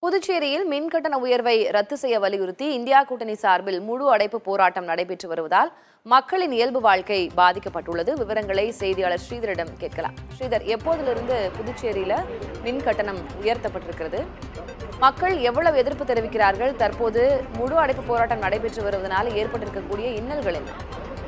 புதுச்சேரியில் மின் கட்டண உயர்வை ரத்து செய்ய வலியுறுத்தி இந்தியா கூட்டணி சார்பில் முழு அடைப்பு போராட்டம் நடைபெற்று வருவதால் மக்களின் இயல்பு வாழ்க்கை பாதிக்கப்பட்டுள்ளது விவரங்களை செய்தியாளர் ஸ்ரீதரிடம் கேட்கலாம் ஸ்ரீதர் எப்போதிலிருந்து புதுச்சேரியில மின் கட்டணம் உயர்த்தப்பட்டிருக்கிறது மக்கள் எவ்வளவு எதிர்ப்பு தெரிவிக்கிறார்கள் தற்போது முழு அடைப்பு போராட்டம் நடைபெற்று வருவதனால் ஏற்பட்டிருக்கக்கூடிய இன்னல்கள் என்ன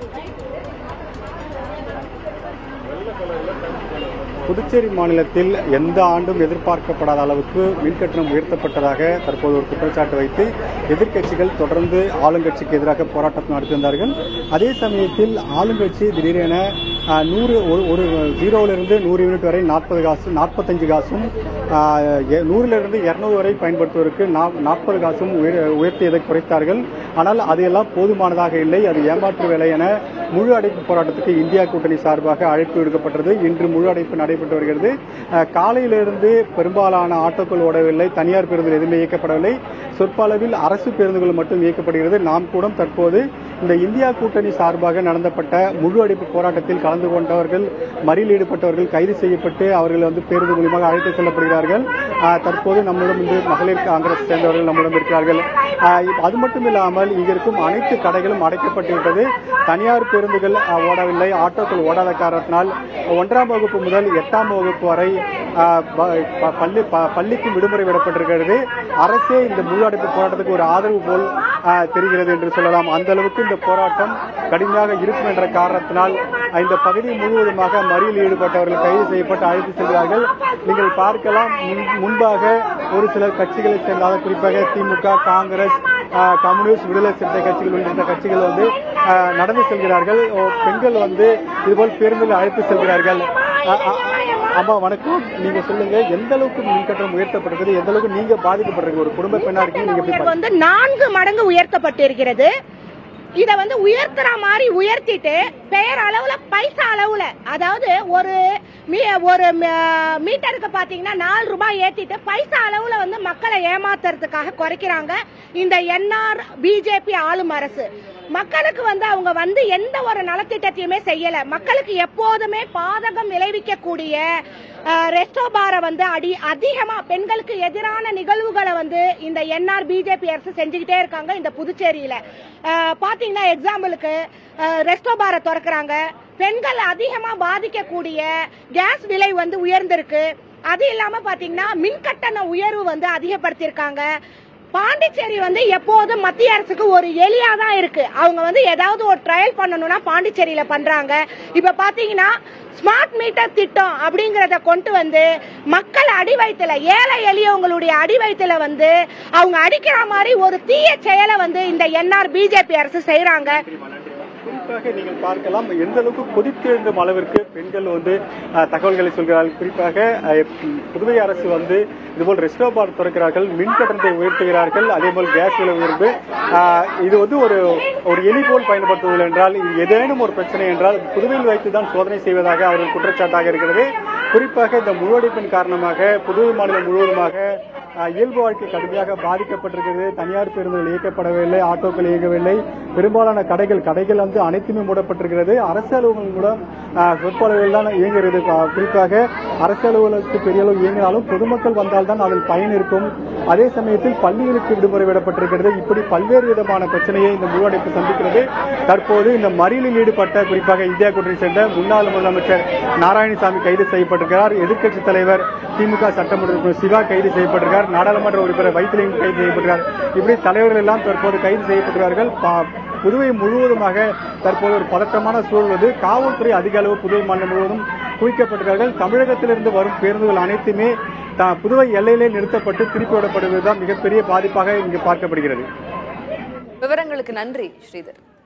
புதுச்சேரி மாநிலத்தில் எந்த ஆண்டும் எதிர்பார்க்கப்படாத அளவுக்கு மின் கட்டணம் உயர்த்தப்பட்டதாக தற்போது ஒரு குற்றச்சாட்டு வைத்து எதிர்க்கட்சிகள் தொடர்ந்து ஆளுங்கட்சிக்கு எதிராக போராட்டம் நடத்தி வந்தார்கள் அதே சமயத்தில் ஆளுங்கட்சி திடீரென ஆஹ், நூறு ஒரு ஒரு ஜீரோவிலிருந்து நூறு யூனிட் வரை நாற்பது காசு நாற்பத்தஞ்சு காசும் ஆஹ், எ- நூறிலிருந்து இருநூறு வரை பயன்படுத்துவதற்கு நா- நாற்பது காசும் உயர்- உயர்த்தியதை குறைத்தார்கள் ஆனால் அது எல்லாம் போதுமானதாக இல்லை அது ஏமாற்று வேலை என முழு அடைப்பு போராட்டத்துக்கு இந்தியா கூட்டணி சார்பாக அழைப்பு விடுக்கப்பட்டது இன்று முழு அடைப்பு நடைபெற்று வருகிறது அஹ், காலையிலிருந்து பெரும்பாலான ஆட்டோக்கள் ஓடவில்லை தனியார் பேருந்துகள் எதுவுமே இயக்கப்படவில்லை சொற்பளவில் அரசு பேருந்துகள் மட்டும் இயக்கப்படுகிறது நாம் கூட தற்போது இந்த இந்தியா கூட்டணி சார்பாக நடந்தப்பட்ட முழு அடைப்பு போராட்டத்தில் கலந்து கொண்டவர்கள் மறியலில் ஈடுபட்டவர்கள் கைது செய்யப்பட்டு அவர்கள் வந்து பேருந்து மூலியமாக அழைத்து செல்லப்படுகிறார்கள் அஹ், தற்போது நம்மிடம் வந்து மகளிர் காங்கிரஸ் சேர்ந்தவர்கள் நம்மிடம் இருக்கிறார்கள் அஹ், இப்ப அது மட்டும் இல்லாமல் இங்க இருக்கும் அனைத்து கடைகளும் அடைக்கப்பட்டுவிட்டது தனியார் பேருந்துகள் அஹ், ஓடவில்லை ஆட்டோக்கள் ஓடாத காரணத்தினால் ஒன்றாம் வகுப்பு முதல் எட்டாம் வகுப்பு வரை அஹ், ப- ப- பள்ளி ப- பள்ளிக்கு விடுமுறை விடப்பட்டிருக்கிறது அரசே இந்த முழு அடைப்பு போராட்டத்துக்கு ஒரு ஆதரவு போல் அஹ், தெரிகிறது என்று சொல்லலாம் அந்த அளவுக்கு இந்த போராட்டம் கடுமையாக இருக்கும் என்ற காரணத்தினால் அஹ், இந்த பகுதி முழுவதுமாக மறியலில் ஈடுபட்டவர்கள் கைது செய்யப்பட்டு அழைத்து செல்கிறார்கள் நீங்கள் பார்க்கலாம் முன்- முன்பாக ஒரு சில கட்சிகளை சேர்ந்த குறிப்பாக திமுக காங்கிரஸ் அஹ், கம்யூனிஸ்ட் விடுதலை சிறுத்தை கட்சிகள் உள்ளிட்ட கட்சிகள் வந்து அஹ், நடந்து செல்கிறார்கள் ஓ, பெண்கள் வந்து இதுபோல் பேருந்தில் அழைத்து செல்கிறார்கள் அஹ், அஹ், அம்மா வணக்கம் நீங்க சொல்லுங்க எந்த அளவுக்கு மின் கட்டணம் உயர்த்தப்பட்டிருக்குது எந்த அளவுக்கு நீங்க பாதிக்கப்பட்டிருக்கு ஒரு குடும்ப பெண்ணா இருக்கீங்க நீங்க எப்படி உயர்வு வந்து நான்கு மடங்கு உயர்த்தப்பட்டிருக்கிறது இத வந்து உயர்த்துற மாதிரி உயர்த்திட்டு பெயர் அளவுல பைசா அளவுல அதாவது ஒரு மீ- ஒரு ம- மீட்டருக்கு பாத்தீங்கன்னா நாலு ரூபாய் ஏத்திட்டு பைசா அளவுல வந்து மக்களை ஏமாத்துறதுக்காக குறைக்கிறாங்க இந்த என்ஆர் பிஜேபி ஆளும் அரசு மக்களுக்கு வந்து அவங்க வந்து எந்த ஒரு நலத்திட்டத்தையுமே செய்யல மக்களுக்கு எப்போதுமே பாதகம் விளைவிக்கக்கூடிய ரெஸ்டோ பாரை வந்து அடி அதிகமா பெண்களுக்கு எதிரான நிகழ்வுகளை வந்து இந்த என்ஆர் பிஜேபி அரசு செஞ்சுக்கிட்டே இருக்காங்க இந்த புதுச்சேரியில அஹ், பாத்தீங்கன்னா எக்ஸாம்பிளுக்கு ரெஸ்டோ பாரை திறக்கிறாங்க பெண்கள் அதிகமா பாதிக்கக்கூடிய கேஸ் விலை வந்து உயர்ந்திருக்கு அது இல்லாம பாத்தீங்கன்னா மின் கட்டண உயர்வு வந்து அதிகப்படுத்தியிருக்காங்க பாண்டிச்சேரி வந்து எப்போதும் மத்திய அரசுக்கு ஒரு எலியா தான் இருக்கு அவங்க வந்து ஏதாவது ஒரு ட்ரையல் பண்ணணும்னா பாண்டிச்சேரியில பண்றாங்க இப்ப பாத்தீங்கன்னா ஸ்மார்ட் மீட்டர் திட்டம் அப்படிங்கறத கொண்டு வந்து மக்கள் அடி வயித்துல ஏழை எளியவங்களுடைய அடி வயித்துல வந்து அவங்க அடிக்கிற மாதிரி ஒரு தீய செயலை வந்து இந்த என்ஆர் பிஜேபி அரசு செய்யறாங்க குறிப்பாக நீங்கள் பார்க்கலாம் எந்த அளவுக்கு கொதித்தெழுந்தும் அளவிற்கு பெண்கள் வந்து அஹ், தகவல்களை சொல்கிறார்கள் குறிப்பாக அஹ், புதுவை அரசு வந்து இதுபோல் ரெஸ்டோ பார் திறக்கிறார்கள் மின் கட்டணத்தை உயர்த்துகிறார்கள் அதே போல் கேஸ் விலை உயர்வு அஹ், இது வந்து ஒரு ஒரு எலி போல் பயன்படுத்துவது என்றால் இது ஏதேனும் ஒரு பிரச்சனை என்றால் புதுவையில் வைத்து தான் சோதனை செய்வதாக அவர்கள் குற்றச்சாட்டாக இருக்கிறது குறிப்பாக இந்த முழுவடைப்பின் காரணமாக புதுவை மாநிலம் முழுவதுமாக அஹ், இயல்பு வாழ்க்கை கடுமையாக பாதிக்கப்பட்டிருக்கிறது தனியார் பேருந்துகள் இயக்கப்படவில்லை ஆட்டோக்கள் இயங்கவில்லை பெரும்பாலான கடைகள் கடைகள் வந்து அனைத்துமே மூடப்பட்டிருக்கிறது அரசு அலுவலகம் கூட அஹ், சொற்பளவில் தான் இயங்குகிறது அஹ், குறிப்பாக அரசு அலுவலகத்துக்கு பெரிய அளவு இயங்கினாலும் பொதுமக்கள் வந்தால்தான் அதில் பயன் இருக்கும் அதே சமயத்தில் பள்ளிகளுக்கு விடுமுறை விடப்பட்டிருக்கிறது இப்படி பல்வேறு விதமான பிரச்சனையை இந்த முழுவடைப்பு சந்திக்கிறது தற்போது இந்த மறியலில் ஈடுபட்ட குறிப்பாக இந்தியா கூட்டணி சேர்ந்த முன்னாள் முதலமைச்சர் நாராயணசாமி கைது செய்யப்பட்டிருக்கிறார் எதிர்க்கட்சி தலைவர் திமுக சட்டமன்ற உறுப்பினர் சிவா கைது செய்யப்பட்டிருக்கிறார் நாடாளுமன்ற உறுப்பினர் வைத்திலிங்கம் கைது செய்யப்பட்டிருக்கிறார் இப்படி தலைவர்கள் எல்லாம் தற்போது கைது செய்யப்பட்டிருக்கிறார்கள் பா- புதுவை முழுவதுமாக தற்போது ஒரு பதற்றமான சூழல் உள்ளது காவல்துறை அதிக அளவு புதுவை மாநிலம் முழுவதும் குவிக்கப்பட்டிருக்கிறார்கள் தமிழகத்திலிருந்து வரும் பேருந்துகள் அனைத்துமே த- புதுவை எல்லையிலே நிறுத்தப்பட்டு திருப்பி விடப்படுவதுதான் மிகப்பெரிய பாதிப்பாக இங்கு பார்க்கப்படுகிறது விவரங்களுக்கு நன்றி ஸ்ரீதர்